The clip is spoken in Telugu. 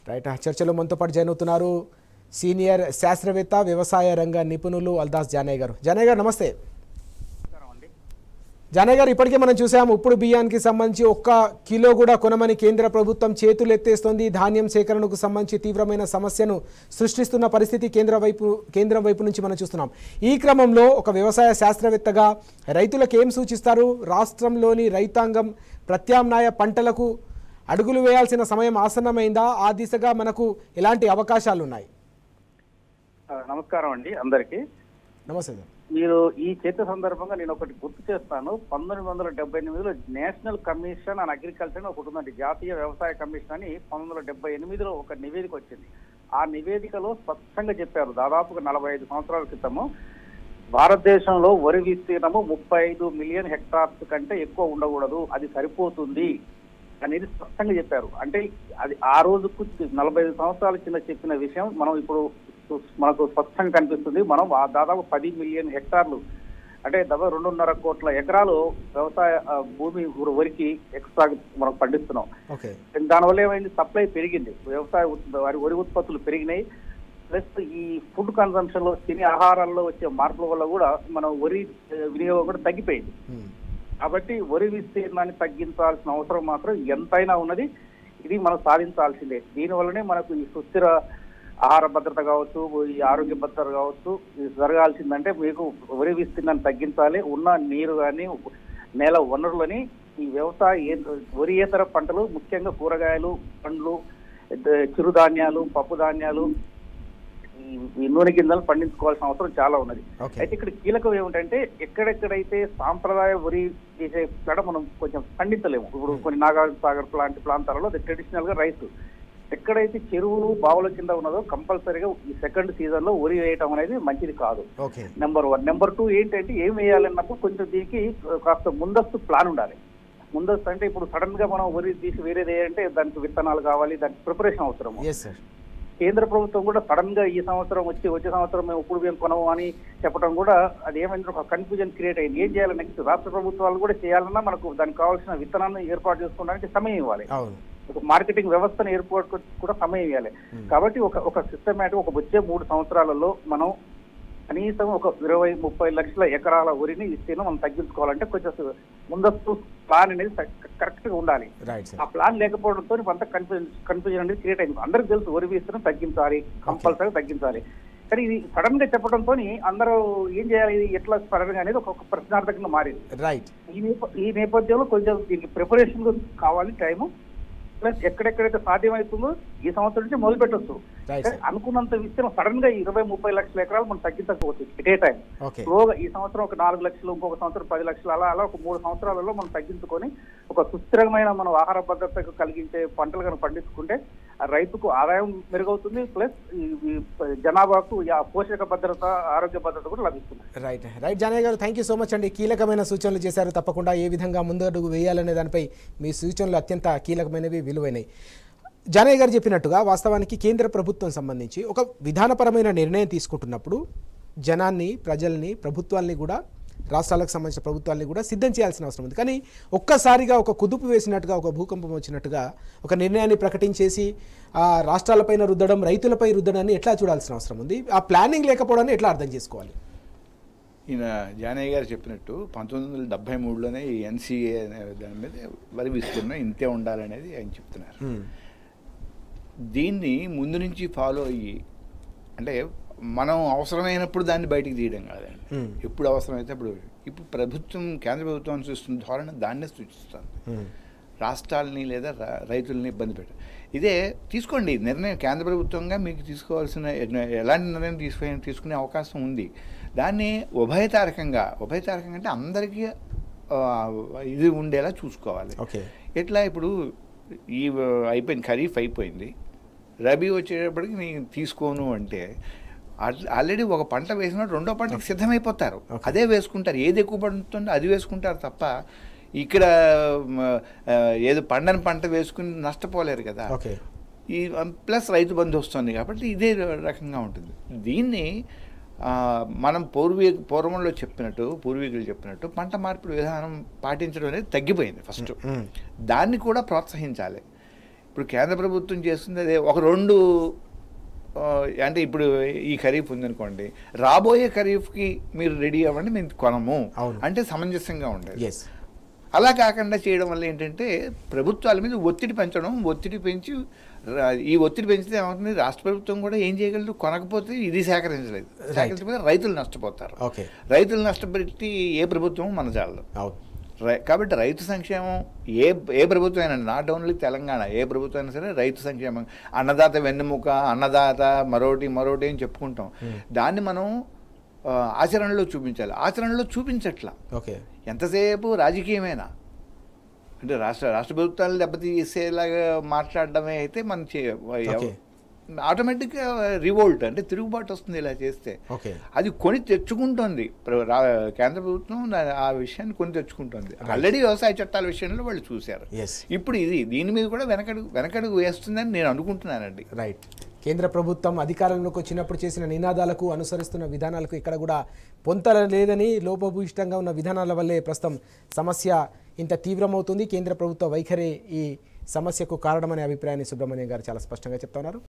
రైట్ ఆ చర్చలో మనతో పాటు జాయిన్ అవుతున్నారు సీనియర్ శాస్త్రవేత్త వ్యవసాయ రంగ నిపుణులు అల్దాస్ జానయ్య గారు జానయ్య గారు నమస్తే జానయ్య గారు ఇప్పటికే మనం చూసాము ఉప్పుడు బియ్యానికి సంబంధించి ఒక్క కిలో కూడా కొనమని కేంద్ర ప్రభుత్వం చేతులు ఎత్తేస్తోంది ధాన్యం సేకరణకు సంబంధించి తీవ్రమైన సమస్యను సృష్టిస్తున్న పరిస్థితి కేంద్ర వైపు కేంద్రం వైపు నుంచి మనం చూస్తున్నాం ఈ క్రమంలో ఒక వ్యవసాయ శాస్త్రవేత్తగా రైతులకు ఏం సూచిస్తారు రాష్ట్రంలోని రైతాంగం ప్రత్యామ్నాయ పంటలకు అడుగులు వేయాల్సిన సమయం ఆసన్నమైందా ఆ దిశగా మనకు ఎలాంటి అవకాశాలు ఉన్నాయి ఆ, నమస్కారం అండి అందరికి నమస్తే సార్ మీరు ఈ చర్చ సందర్భంగా నేను ఒకటి గుర్తు చేస్తాను పంతొమ్మిది వందల డెబ్బై ఎనిమిదిలో నేషనల్ కమిషన్ ఆన్ అగ్రికల్చర్ అని ఒకటి ఉందండి జాతీయ వ్యవసాయ కమిషన్ అని పంతొమ్మిది వందల డెబ్బై ఎనిమిదిలో ఒక నివేదిక వచ్చింది ఆ నివేదికలో స్పష్టంగా చెప్పారు దాదాపుగా నలభై ఐదు సంవత్సరాల క్రితము భారతదేశంలో వరి విస్తీర్ణము ముప్పై ఐదు మిలియన్ హెక్టార్స్ కంటే ఎక్కువ ఉండకూడదు అది సరిపోతుంది అనేది స్పష్టంగా చెప్పారు అంటే అది ఆ రోజుకు నలభై ఐదు సంవత్సరాల కింద చెప్పిన విషయం మనం ఇప్పుడు మనకు స్పష్టంగా కనిపిస్తుంది మనం ఆ దాదాపు పది మిలియన్ హెక్టార్లు అంటే దాదాపు రెండున్నర కోట్ల ఎకరాలు వ్యవసాయ ఆ, భూమి వరికి ఎక్స్ట్రా మనం పండిస్తున్నాం ఓకే దానివల్ల ఏమైంది సప్లై పెరిగింది వ్యవసాయ ఉత్- వారి వరి ఉత్పత్తులు పెరిగినాయి ప్లస్ ఈ ఫుడ్ కన్సంప్షన్ లో తినే ఆహారాల్లో వచ్చే మార్పుల వల్ల కూడా మనం వరి ఆ, వినియోగం కూడా తగ్గిపోయింది ఉమ్. కాబట్టి వరి విస్తీర్ణాన్ని తగ్గించాల్సిన అవసరం మాత్రం ఎంతైనా ఉన్నది ఇది మనం సాధించాల్సిందే దీనివల్లనే మనకు ఈ సుస్థిర ఆహార భద్రత కావచ్చు ఈ ఆరోగ్య భద్రత కావచ్చు ఇది జరగాల్సిందంటే మీకు వరి విస్తీర్ణాన్ని తగ్గించాలి ఉన్న నీరు కానీ నేల వనరులని ఈ వ్యవసాయ ఏ- వరియేతర పంటలు ముఖ్యంగా కూరగాయలు పండ్లు ద- చిరుధాన్యాలు పప్పు ధాన్యాలు ఈ- ఈ నూనె గింజలు పండించుకోవాల్సిన అవసరం చాలా ఉన్నది ఓకే అయితే ఇక్కడ కీలకం ఏమిటంటే ఎక్కడెక్కడైతే సాంప్రదాయ వరి చేసే కాడ మనం కొంచెం పండించలేము ఇప్పుడు కొన్ని నాగార్జున సాగర్ లాంటి ప్రాంతాలలో అది ట్రెడిషనల్ గా రైస్ ఎక్కడైతే చెరువులు బావుల కింద ఉన్నదో కంపల్సరీగా ఈ సెకండ్ సీజన్ లో వరి వేయటం అనేది మంచిది కాదు okay number one number two ఏంటంటే ఏం వేయాలన్నప్పుడు కొంచెం దీనికి కాస్త ముందస్తు ప్లాన్ ఉండాలి ముందస్తు అంటే ఇప్పుడు సడన్ గా మనం వరి తీసి వేరేది వేయాలంటే దానికి విత్తనాలు కావాలి దానికి ప్రిపరేషన్ అవసరం ఎస్ సార్ కేంద్ర ప్రభుత్వం కూడా సడన్ గా ఈ సంవత్సరం వచ్చి వచ్చే సంవత్సరం మేము ఇప్పుడు మేము కొనము అని చెప్పడం కూడా అది ఏమైంది ఒక కన్ఫ్యూజన్ క్రియేట్ అయింది ఏం చేయాలి నెక్స్ట్ రాష్ట్ర ప్రభుత్వాలు కూడా చేయాలన్నా మనకు దానికి కావాల్సిన విత్తనాన్ని ఏర్పాటు చేసుకోవడానికి సమయం ఇవ్వాలి అవును ఒక మార్కెటింగ్ వ్యవస్థను ఏర్పాటు కూడా సమయం ఇవ్వాలి కాబట్టి ఒక ఒక సిస్టమేటిక్ ఒక వచ్చే మూడు సంవత్సరాలలో మనం కనీసం ఒక ఇరవై ముప్పై లక్షల ఎకరాల వరిని విస్తీర్ణం మనం తగ్గించుకోవాలంటే కొంచెం ముందస్తు ప్లాన్ అనేది కరెక్ట్ గా ఉండాలి రైట్ సార్ ఆ ప్లాన్ లేకపోవడంతో అంత కన్ఫ్యూజన్ కన్ఫ్యూజన్ అనేది క్రియేట్ అయింది అందరికి తెలుసు వరి విస్తీర్ణం తగ్గించాలి కంపల్సరీ తగ్గించాలి కానీ ఇది సడన్ గా చెప్పడంతో అందరూ ఏం చేయాలి ఇది ఎట్లా సడన్ గా అనేది ఒక ఒక ప్రశ్నార్థకంగా మారింది రైట్ ఈ నేప- ఈ నేపథ్యంలో కొంచెం దీనికి ప్రిపరేషన్ కావాలి టైము ప్లస్ ఎక్కడెక్కడైతే సాధ్యమవుతుందో ఈ సంవత్సరం నుంచి మొదలు పెట్టొచ్చు రైట్ కానీ సార్ అనుకున్నంత విస్తీర్ణం సడన్ గా ఇరవై ముప్పై లక్షల ఎకరాలు మనం తగ్గించకపోవచ్చు ఇటే టైం ఓకే స్లోగా ఈ సంవత్సరం ఒక నాలుగు లక్షలు ఇంకొక సంవత్సరం పది లక్షలు అలా అలా ఒక మూడు సంవత్సరాలలో మనం తగ్గించుకొని ఒక సుస్థిరమైన మన ఆహార భద్రతకు కలిగించే పంటలు కనుక పండించుకుంటే ఆ రైతుకు ఆదాయం మెరుగవుతుంది ప్లస్ ఈ ఈ జనాభాకు ఈ ఆ పోషక భద్రత ఆరోగ్య భద్రత కూడా లభిస్తుంది రైట్ రైట్ జానయ్య గారు థ్యాంక్ యూ సో మచ్ అండి కీలకమైన సూచనలు చేశారు తప్పకుండా ఏ విధంగా ముందడుగు వేయాలనే దానిపై మీ సూచనలు అత్యంత కీలకమైనవి విలువైనవి జానయ్య గారు చెప్పినట్టుగా వాస్తవానికి కేంద్ర ప్రభుత్వం సంబంధించి ఒక విధానపరమైన నిర్ణయం తీసుకుంటున్నప్పుడు జనాన్ని ప్రజల్ని ప్రభుత్వాల్ని కూడా రాష్ట్రాలకు సంబంధించిన ప్రభుత్వాల్ని కూడా సిద్ధం చేయాల్సిన అవసరం ఉంది కానీ ఒక్కసారిగా ఒక కుదుపు వేసినట్టుగా ఒక భూకంపం వచ్చినట్టుగా ఒక నిర్ణయాన్ని ప్రకటించేసి ఆ రాష్ట్రాలపైన రుద్దడం రైతులపై రుద్దడాన్ని ఎట్లా చూడాల్సిన అవసరం ఉంది ఆ ప్లానింగ్ లేకపోవడాన్ని ఎట్లా అర్థం చేసుకోవాలి ఈయన జానయ్య గారు చెప్పినట్టు పంతొమ్మిది వందల డెబ్బై మూడులోనే ఈ ఎన్సీఏ అనే దాని మీద వరి విస్తీర్ణం ఇంతే ఉండాలనేది ఆయన చెప్తున్నారు దీన్ని ముందు నుంచి ఫాలో అయ్యి అంటే మనం అవసరమైనప్పుడు దాన్ని బయటికి తీయడం కాదండి Hmm. ఎప్పుడు అవసరమైతే అప్పుడు ఇప్పుడు ప్రభుత్వం కేంద్ర ప్రభుత్వం అనుసరిస్తున్న ధోరణి దాన్నే సూచిస్తుంది రాష్ట్రాలని లేదా ర- రైతులని ఇబ్బంది పెట్ట ఇదే తీసుకోండి నిర్ణయం కేంద్ర ప్రభుత్వంగా మీకు తీసుకోవాల్సిన ఎ- ఎలాంటి నిర్ణయం తీసుకునే తీసుకునే అవకాశం ఉంది దాన్ని ఉభయతారకంగా ఉభయతారకంగా అంటే అందరికీ ఆ, ఇది ఉండేలా చూసుకోవాలి ఓకే ఎట్లా ఇప్పుడు ఈ అయిపోయింది ఖరీఫ్ అయిపోయింది రబీ వచ్చేటప్పటికి నేను తీసుకోను అంటే ఆల్- ఆల్రెడీ ఒక పంట వేసిన రెండో పంటకి సిద్ధమైపోతారు Okay. అదే వేసుకుంటారు ఏది ఎక్కువ పండుతుందో అది వేసుకుంటారు తప్ప ఇక్కడ మ, ఆ, ఏదో పండని పంట వేసుకుని నష్టపోలేరు కదా ఓకే ఈ ప్లస్ రైతు బంధు వస్తుంది కాబట్టి ఇదే రకంగా ఉంటుంది దీన్ని ఆ, మనం పూర్వీ పూర్వంలో చెప్పినట్టు పూర్వీకులు చెప్పినట్టు పంట మార్పిడి విధానం పాటించడం అనేది తగ్గిపోయింది ఫస్ట్ మ్మ్. దాన్ని కూడా ప్రోత్సహించాలి ఇప్పుడు కేంద్ర ప్రభుత్వం చేస్తుంది అదే ఒక రెండు ఆ, అంటే ఇప్పుడు ఈ ఖరీఫ్ ఉందనుకోండి రాబోయే ఖరీఫ్కి మీరు రెడీ అవ్వండి మేము కొనము అవును. అంటే సమంజసంగా ఉండేది ఎస్ అలా కాకుండా చేయడం వల్ల ఏంటంటే ప్రభుత్వాల మీద ఒత్తిడి పెంచడం ఒత్తిడి పెంచి రా- ఈ ఒత్తిడి పెంచితే ఏమవుతుంది రాష్ట్ర ప్రభుత్వం కూడా ఏం చేయగలదు కొనకపోతే ఇది సేకరించలేదు సేకరించకపోతే రైతులు నష్టపోతారు ఓకే రైతులు నష్టపెట్టి ఏ ప్రభుత్వం మన చాలదు అవును రై- కాబట్టి రైతు సంక్షేమం ఏ ఏ ప్రభుత్వం అయినా నాట్ ఓన్లీ తెలంగాణ ఏ ప్రభుత్వం అయినా సరే రైతు సంక్షేమం అన్నదాత వెన్నెముక అన్నదాత మరోటి మరోటి అని చెప్పుకుంటాం దాన్ని మనం ఆ, ఆచరణలో చూపించాలి ఆచరణలో చూపించట్లా ఓకే ఎంతసేపు రాజకీయమేనా అంటే రాష్ట్ర రాష్ట్ర ప్రభుత్వాలు దెబ్బతీసేలాగా మాట్లాడడమే అయితే మనం చే Okay. ఆటోమేటిక్గా రివోల్ట్ అంటే తిరుగుబాటు వస్తుంది ఇలా చేస్తే ఓకే అది కొని తెచ్చుకుంటోంది ప్ర- రా- కేంద్ర ప్రభుత్వం దా- ఆ విషయాన్ని కొని తెచ్చుకుంటోంది ఆల్రెడీ వ్యవసాయ చట్టాల విషయంలో వాళ్ళు చూశారు ఎస్ ఇప్పుడు ఇది దీని మీద కూడా వెనకడుగు వెనకడుగు వేస్తుందని నేను అనుకుంటున్నానండి రైట్ కేంద్ర ప్రభుత్వం అధికారంలోకి వచ్చినప్పుడు చేసిన నినాదాలకు అనుసరిస్తున్న విధానాలకు ఇక్కడ కూడా పొంతల లేదని లోపభూయిష్టంగా ఉన్న విధానాల వల్లే ప్రస్తుతం సమస్య ఇంత తీవ్రమవుతుంది కేంద్ర ప్రభుత్వ వైఖరి ఈ సమస్యకు కారణమనే అభిప్రాయాన్ని సుబ్రహ్మణ్యం గారు చాలా స్పష్టంగా చెప్తున్నారు